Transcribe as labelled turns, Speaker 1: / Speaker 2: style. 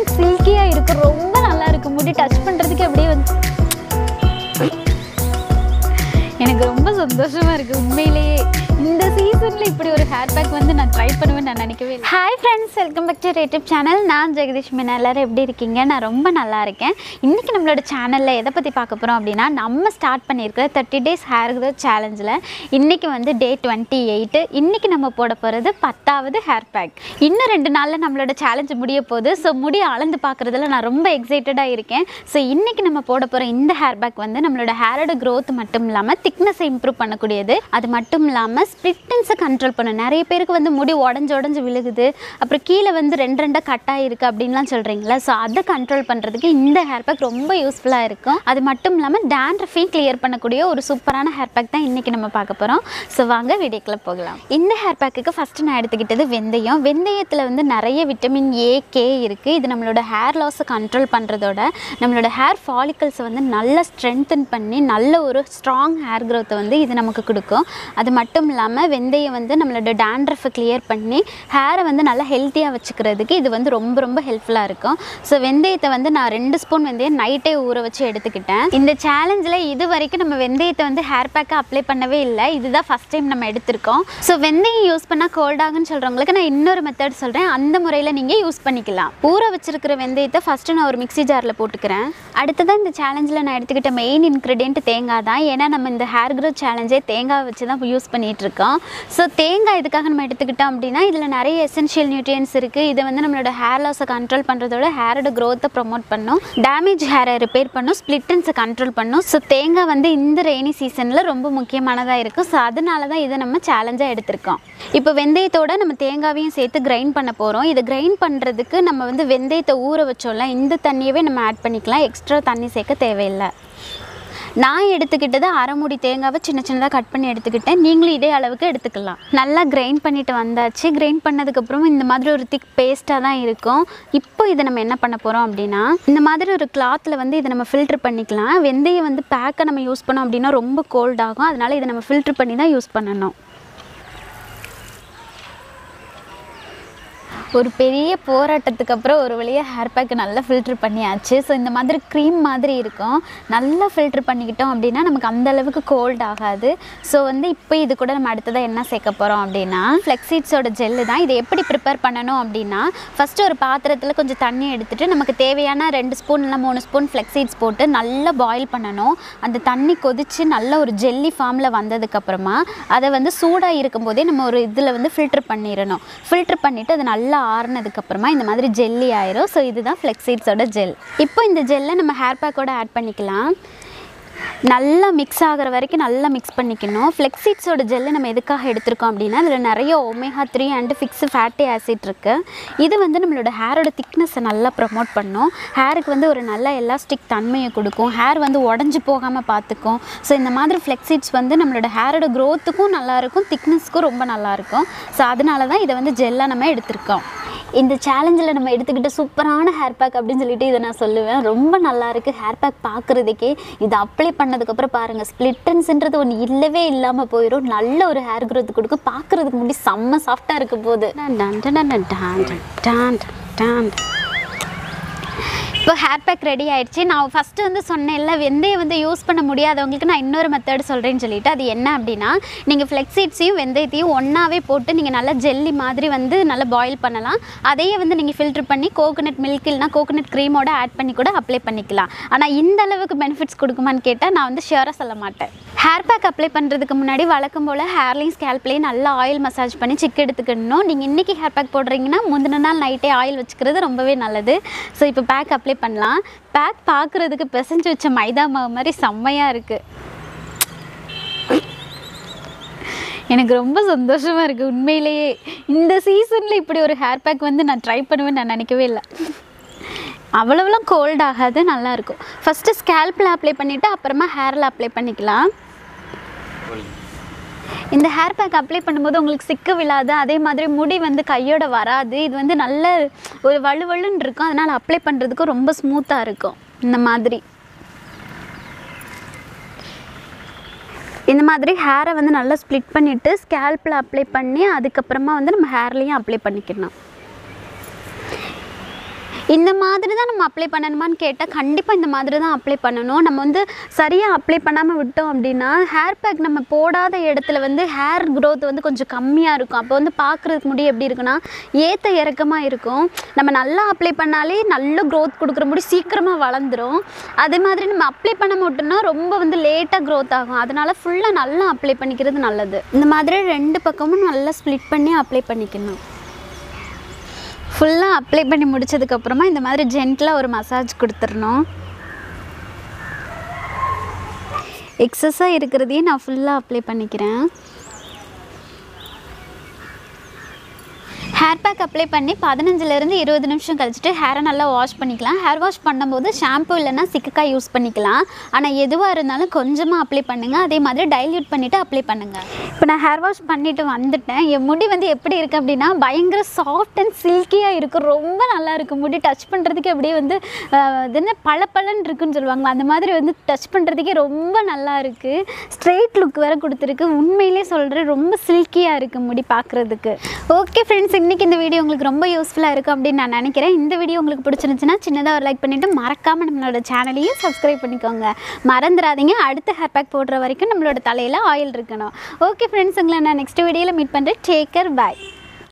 Speaker 1: And சில்கியாக இருக்கும் ரொம்ப நல்லா இருக்கும் முடி டச் பண்ணுறதுக்கு அப்படியே வந்து எனக்கு ரொம்ப சந்தோஷமா இருக்கு உண்மையிலேயே இந்த சீசன்ல இப்படி ஒரு ஹேர் பேக் வந்து நான் ட்ரை பண்ணுவேன் நான் நினைக்கவே இல்லை hi friends welcome back to YouTube channel நான் ஜெகதீஷ் மீனா எல்லாரும் எப்படி இருக்கீங்க நான் ரொம்ப நல்லா இருக்கேன் இன்னைக்கு நம்மளோட சேனலில் எதை பற்றி பார்க்க போகிறோம் அப்படின்னா நம்ம ஸ்டார்ட் பண்ணியிருக்கிற தேர்ட்டி டேஸ் ஹேர் growth சேலஞ்சில் இன்னைக்கு வந்து டே டுவெண்ட்டி எயிட்டு இன்னைக்கு நம்ம போட போகிறது பத்தாவது ஹேர் பேக் இன்னும் ரெண்டு நாளில் நம்மளோட சேலஞ்ச் முடிய போகுது ஸோ முடி அளந்து பார்க்குறதுல நான் ரொம்ப எக்ஸைட்டடாக இருக்கேன் ஸோ இன்னைக்கு நம்ம போட போகிற இந்த ஹேர் பேக் வந்து நம்மளோட ஹேரோட growth மட்டும் இல்லாமல் திக்னஸை இம்ப்ரூவ் பண்ணக்கூடியது அது மட்டும் இல்லாமல் ஸ்ப்ளிட்டன்ஸை கண்ட்ரோல் பண்ணும் நிறைய பேருக்கு வந்து முடி உடஞ்சு உடஞ்சு விழுகுது அப்புறம் கீழே வந்து ரெண்டு ரெண்டாக கட் ஆகிருக்கு அப்படின்லாம் சொல்கிறீங்களா ஸோ அதை கண்ட்ரோல் பண்ணுறதுக்கு இந்த ஹேர் பேக் ரொம்ப யூஸ்ஃபுல்லாக இருக்கும் அது மட்டும் இல்லாமல் டேண்ட்ரஃபையும் கிளியர் பண்ணக்கூடிய ஒரு சூப்பரான ஹேர் பேக் தான் இன்றைக்கி நம்ம பார்க்க போகிறோம் ஸோ வாங்க வீடியோக்குள்ளே போகலாம் இந்த ஹேர் பேக்குக்கு ஃபஸ்ட்டு நான் எடுத்துக்கிட்டது வெந்தயம் வெந்தயத்தில் வந்து நிறைய விட்டமின் ஏ கே இருக்குது இது நம்மளோட ஹேர் லாஸை கண்ட்ரோல் பண்ணுறதோட நம்மளோட ஹேர் ஃபாலிக்கல்ஸை வந்து நல்லா ஸ்ட்ரென்தன் பண்ணி நல்ல ஒரு ஸ்ட்ராங் ஹேர் க்ரோத்தை வந்து இது நமக்கு கொடுக்கும் அது மட்டும் இல்லாமல் வெந்தயம் வந்து நம்மளோட டேண்ட்ரஃபை கிளியர் பண்ணி ஹேரை வந்து நல்லா ஹெல்த்தியாக வச்சுக்கிறதுக்கு இது வந்து ரொம்ப ரொம்ப ஹெல்ப்ஃபுல்லாக இருக்கும் ஸோ வெந்தயத்தை வந்து நான் ரெண்டு ஸ்பூன் வெந்தயம் நைட்டே ஊற வச்சு எடுத்துக்கிட்டேன் இந்த சேலஞ்சில் இது வரைக்கும் நம்ம வெந்தயத்தை வந்து ஹேர் பேக்கை அப்ளை பண்ணவே இல்லை இதுதான் ஃபஸ்ட் டைம் நம்ம எடுத்திருக்கோம் ஸோ வெந்தயம் யூஸ் பண்ணால் கோல்ட் ஆகுன்னு சொல்கிறவங்களுக்கு நான் இன்னொரு மெத்தட் சொல்கிறேன் அந்த முறையில் நீங்கள் யூஸ் பண்ணிக்கலாம் ஊற வச்சிருக்கிற வெந்தயத்தை ஃபஸ்ட்டு நான் ஒரு மிக்ஸி ஜாரில் போட்டுக்கிறேன் அடுத்ததான் இந்த சேலஞ்சில் நான் எடுத்துக்கிட்ட மெயின் இன்க்ரீடியன்ட் தேங்காய் தான் ஏன்னா நம்ம இந்த ஹேர் க்ரோத் சேலஞ்சே தேங்காய் வச்சு தான் யூஸ் பண்ணிகிட்டு இருக்கோம் ஸோ தேங்காய் இதுக்காக நம்ம எடுத்துக்கிட்டோம் அப்படின்னா இதில் நிறைய எசென்ஷியல் நியூட்ரியன்ஸ் இருக்குது இது வந்து நம்மளோட ஹேர் லாஸை கண்ட்ரோல் பண்ணுறதோட ஹேரோட க்ரோத்தை ப்ரொமோட் பண்ணும் டேமேஜ் ஹேரை ரிப்பேர் பண்ணும் ஸ்ப்ளிட்டன்ஸை கண்ட்ரோல் பண்ணும் ஸோ தேங்காய் வந்து இந்த ரெய்னி சீசனில் ரொம்ப முக்கியமானதாக இருக்கும் ஸோ அதனால தான் இதை நம்ம சேலஞ்சாக எடுத்திருக்கோம் இப்போ வெந்தயத்தோட நம்ம தேங்காவையும் சேர்த்து கிரைண்ட் பண்ண போகிறோம் இதை கிரைண்ட் பண்ணுறதுக்கு நம்ம வந்து வெந்தயத்தை ஊற வச்சோம்ல இந்த தண்ணியவே நம்ம ஆட் பண்ணிக்கலாம் எக்ஸ்ட்ரா தண்ணி சேர்க்க தேவையில்லை நான் எடுத்துக்கிட்டது அரை மூடி தேங்காவை சின்ன சின்னதாக கட் பண்ணி எடுத்துக்கிட்டேன் நீங்களும் இதே அளவுக்கு எடுத்துக்கலாம் நல்லா கிரைண்ட் பண்ணிட்டு வந்தாச்சு கிரைண்ட் பண்ணதுக்கப்புறம் இந்த மாதிரி ஒரு திக் பேஸ்ட்டாக தான் இருக்கும் இப்போ இதை நம்ம என்ன பண்ண போகிறோம் அப்படின்னா இந்த மாதிரி ஒரு கிளாத்தில் வந்து இதை நம்ம ஃபில்டர் பண்ணிக்கலாம் வெந்தயம் வந்து பேக்கை நம்ம யூஸ் பண்ணோம் அப்படின்னா ரொம்ப கோல்ட் ஆகும் அதனால் இதை நம்ம ஃபில்டர் பண்ணி தான் யூஸ் பண்ணணும் ஒரு பெரிய போராட்டத்துக்கு அப்புறம் ஒரு வழியாக ஹேர் பேக் நல்லா ஃபில்டர் பண்ணியாச்சு ஸோ இந்த மாதிரி க்ரீம் மாதிரி இருக்கும் நல்லா ஃபில்டர் பண்ணிக்கிட்டோம் அப்படின்னா நமக்கு அந்த அளவுக்கு கோல்ட் ஆகாது ஸோ வந்து இப்போ இது கூட நம்ம அடுத்ததாக என்ன சேர்க்க போகிறோம் அப்படின்னா ஃப்ளெக்ஸீட்ஸோட ஜெல்லு தான் இதை எப்படி ப்ரிப்பேர் பண்ணணும் அப்படின்னா ஃபஸ்ட்டு ஒரு பாத்திரத்தில் கொஞ்சம் தண்ணி எடுத்துட்டு நமக்கு தேவையான ரெண்டு ஸ்பூன் இல்லை மூணு ஸ்பூன் ஃப்ளெக்ஸீட்ஸ் போட்டு நல்லா பாயில் பண்ணணும் அந்த தண்ணி கொதித்து நல்ல ஒரு ஜெல்லி ஃபார்மில் வந்ததுக்கப்புறமா அதை வந்து சூடாக இருக்கும்போதே நம்ம ஒரு இதில் வந்து ஃபில்டர் பண்ணிடணும் ஃபில்டர் பண்ணிவிட்டு அது நல்லா ஆறுனதுக்கப்புறமா இந்த மாதிரி ஜெல்லி ஆயிரும் ஸோ இதுதான் ஃப்ளெக்ஸீட்ஸோட ஜெல் இப்போ இந்த ஜெல்லை நம்ம ஹேர் பேக்கோட ஆட் பண்ணிக்கலாம் நல்லா மிக்ஸ் ஆகிற வரைக்கும் நல்லா மிக்ஸ் பண்ணிக்கணும் ஃப்ளெக்ஸீட்ஸோட ஜெல்லு நம்ம எதுக்காக எடுத்திருக்கோம் அப்படின்னா அதில் நிறைய omega three and six fatty acid இருக்குது இது வந்து நம்மளோட ஹேரோட திக்னஸை நல்லா ப்ரமோட் பண்ணும் ஹேருக்கு வந்து ஒரு நல்ல எலாஸ்டிக் தன்மையை கொடுக்கும் ஹேர் வந்து உடஞ்சி போகாமல் பார்த்துக்கும் ஸோ இந்த மாதிரி ஃப்ளெக்ஸீட்ஸ் வந்து நம்மளோட ஹேரோட க்ரோத்துக்கும் நல்லாயிருக்கும் திக்னஸ்க்கும் ரொம்ப நல்லாயிருக்கும் ஸோ அதனால தான் இதை வந்து ஜெல்லாக நம்ம எடுத்திருக்கோம் இந்த சேலஞ்சில் நம்ம எடுத்துக்கிட்ட சூப்பரான ஹேர் பேக் அப்படின்னு சொல்லிட்டு இதை நான் சொல்லுவேன் ரொம்ப நல்லா இருக்குது ஹேர் பேக் பார்க்குறதுக்கே இது அப்ளை பண்ணதுக்கப்புறம் பாருங்கள் ஸ்ப்ளிட்டன்ஸ்ன்றது ஒன்று இல்லவே இல்லாமல் போயிடும் நல்ல ஒரு ஹேர் growth கொடுக்கும் பார்க்குறதுக்கு முடி செம்ம சாஃப்டாக இருக்க போகுது டான் டான் டான் டான் டான் டான் டான். இப்போ ஹேர் பேக் ரெடி ஆயிடுச்சு நான் ஃபஸ்ட்டு வந்து சொன்னேன்ல வெந்தயம் வந்து யூஸ் பண்ண முடியாதவங்களுக்கு நான் இன்னொரு மெத்தட் சொல்கிறேன்னு சொல்லிட்டு அது என்ன அப்படின்னா நீங்கள் ஃப்ளெக்ஸீட்ஸையும் வெந்தயத்தையும் ஒன்றாவே போட்டு நீங்கள் நல்லா ஜெல்லி மாதிரி வந்து நல்லா பாயில் பண்ணலாம் அதையே வந்து நீங்கள் ஃபில்டர் பண்ணி கோகோனட் மில்க் இல்லைனா கோகோனட் க்ரீமோட ஆட் பண்ணி கூட அப்ளை பண்ணிக்கலாம் ஆனால் இந்த அளவுக்கு பெனிஃபிட்ஸ் கொடுக்குமான்னு கேட்டால் நான் வந்து ஷியராக சொல்ல மாட்டேன் ஹேர் பேக் அப்ளை பண்ணுறதுக்கு முன்னாடி வழக்கம் போல் ஹேர்லையும் ஸ்கேல்ப்லேயும் நல்லா ஆயில் மசாஜ் பண்ணி சிக் எடுத்துக்கணும் நீங்கள் இன்றைக்கி ஹேர் பேக் போடுறீங்கன்னா முந்தின நாள் நைட்டே ஆயில் வச்சுக்கிறது ரொம்பவே நல்லது ஸோ இப்போ பேக் அப்ளை பண்ணலாம் பேக் பார்க்குறதுக்கு பிசைஞ்சு வச்ச மைதா மாவு மாதிரி செம்மையாக இருக்குது எனக்கு ரொம்ப சந்தோஷமாக இருக்குது உண்மையிலேயே இந்த சீசனில் இப்படி ஒரு ஹேர் பேக் வந்து நான் ட்ரை பண்ணுவேன்னு நான் நினைக்கவே இல்லை அவ்வளோவெல்லாம் கோல்ட் ஆகாது நல்லாயிருக்கும் ஃபஸ்ட்டு ஸ்கேல்பில் அப்ளை பண்ணிவிட்டு அப்புறமா ஹேரில் அப்ளை பண்ணிக்கலாம் இந்த ஹேர் பேக் அப்ளை பண்ணும்போது உங்களுக்கு சிக்க விழாது அதே மாதிரி முடி வந்து கையோட வராது இது வந்து நல்ல ஒரு வலுவலுன்னு இருக்கும் அதனால் அப்ளை பண்ணுறதுக்கும் ரொம்ப ஸ்மூத்தாக இருக்கும் இந்த மாதிரி இந்த மாதிரி ஹேரை வந்து நல்லா ஸ்ப்ளிட் பண்ணிவிட்டு ஸ்கேல்பில் அப்ளை பண்ணி அதுக்கப்புறமா வந்து நம்ம ஹேர்லேயும் அப்ளை பண்ணிக்கணும் இந்த மாதிரி தான் நம்ம அப்ளை பண்ணணுமான்னு கேட்டால் கண்டிப்பாக இந்த மாதிரி தான் அப்ளை பண்ணணும் நம்ம வந்து சரியாக அப்ளை பண்ணாமல் விட்டோம் அப்படின்னா ஹேர் பேக் நம்ம போடாத இடத்துல வந்து ஹேர் growth வந்து கொஞ்சம் கம்மியாக இருக்கும் அப்போ வந்து பார்க்குறதுக்கு முடி எப்படி இருக்குன்னா ஏற்ற இறக்கமாக இருக்கும் நம்ம நல்லா அப்ளை பண்ணாலே நல்ல growth கொடுக்குற முடி சீக்கிரமாக வளர்ந்துரும் அதே மாதிரி நம்ம அப்ளை பண்ண விட்டோம்னா ரொம்ப வந்து லேட்டாக growth ஆகும் அதனால ஃபுல்லாக நல்லா அப்ளை பண்ணிக்கிறது நல்லது இந்த மாதிரி ரெண்டு பக்கமும் நல்லா ஸ்ப்ளிட் பண்ணி அப்ளை பண்ணிக்கணும் ஃபுல்லாக அப்ளை பண்ணி முடிச்சதுக்கப்புறமா இந்த மாதிரி ஜென்டிலாக ஒரு மசாஜ் கொடுத்துடணும் எக்ஸஸாக இருக்கிறதையும் நான் ஃபுல்லாக அப்ளை பண்ணிக்கிறேன் ஹேர் பேக் அப்ளை பண்ணி பதினஞ்சுலேருந்து இருபது நிமிஷம் கழிச்சிட்டு ஹேரை நல்லா வாஷ் பண்ணிக்கலாம் ஹேர் வாஷ் பண்ணும்போது ஷாம்பு இல்லைன்னா சிக்கக்காய் யூஸ் பண்ணிக்கலாம் ஆனால் எதுவாக இருந்தாலும் கொஞ்சமாக அப்ளை பண்ணுங்கள் அதே மாதிரி டைல்யூட் பண்ணிவிட்டு அப்ளை பண்ணுங்கள் இப்போ நான் ஹேர் வாஷ் பண்ணிவிட்டு வந்துட்டேன் என் முடி வந்து எப்படி இருக்குது அப்படின்னா பயங்கர சாஃப்ட் அண்ட் சில்கியாக இருக்குது ரொம்ப நல்லா இருக்குது முடி டச் பண்ணுறதுக்கு அப்படியே வந்து ஆஹ், இது என்ன பளபளன்னு இருக்குன்னு சொல்லுவாங்களா அந்த மாதிரி வந்து டச் பண்ணுறதுக்கே ரொம்ப நல்லா இருக்குது ஸ்ட்ரெயிட் லுக் வேறு கொடுத்துருக்கு உண்மையிலே சொல்கிறேன் ரொம்ப சில்கியாக இருக்குது முடி பார்க்குறதுக்கு ஓகே ஃப்ரெண்ட்ஸ் இன்றைக்கி இந்த வீடியோ உங்களுக்கு ரொம்ப யூஸ்ஃபுல்லாக இருக்கும் அப்படின்னு நான் நினைக்கிறேன் இந்த வீடியோ உங்களுக்கு பிடிச்சிருந்துச்சுன்னா சின்னதாக ஒரு லைக் பண்ணிவிட்டு மறக்காமல் நம்மளோட சேனலையும் சப்ஸ்கிரைப் பண்ணிக்கோங்க மறந்துடாதீங்க அடுத்த ஹேர் பேக் போடுற வரைக்கும் நம்மளோட தலையில் ஆயில் இருக்கணும் ஓகே ஃப்ரெண்ட்ஸ் உங்களை நான் நெக்ஸ்ட் வீடியோவில் மீட் பண்ணுறேன் டேக் கேர் பாய்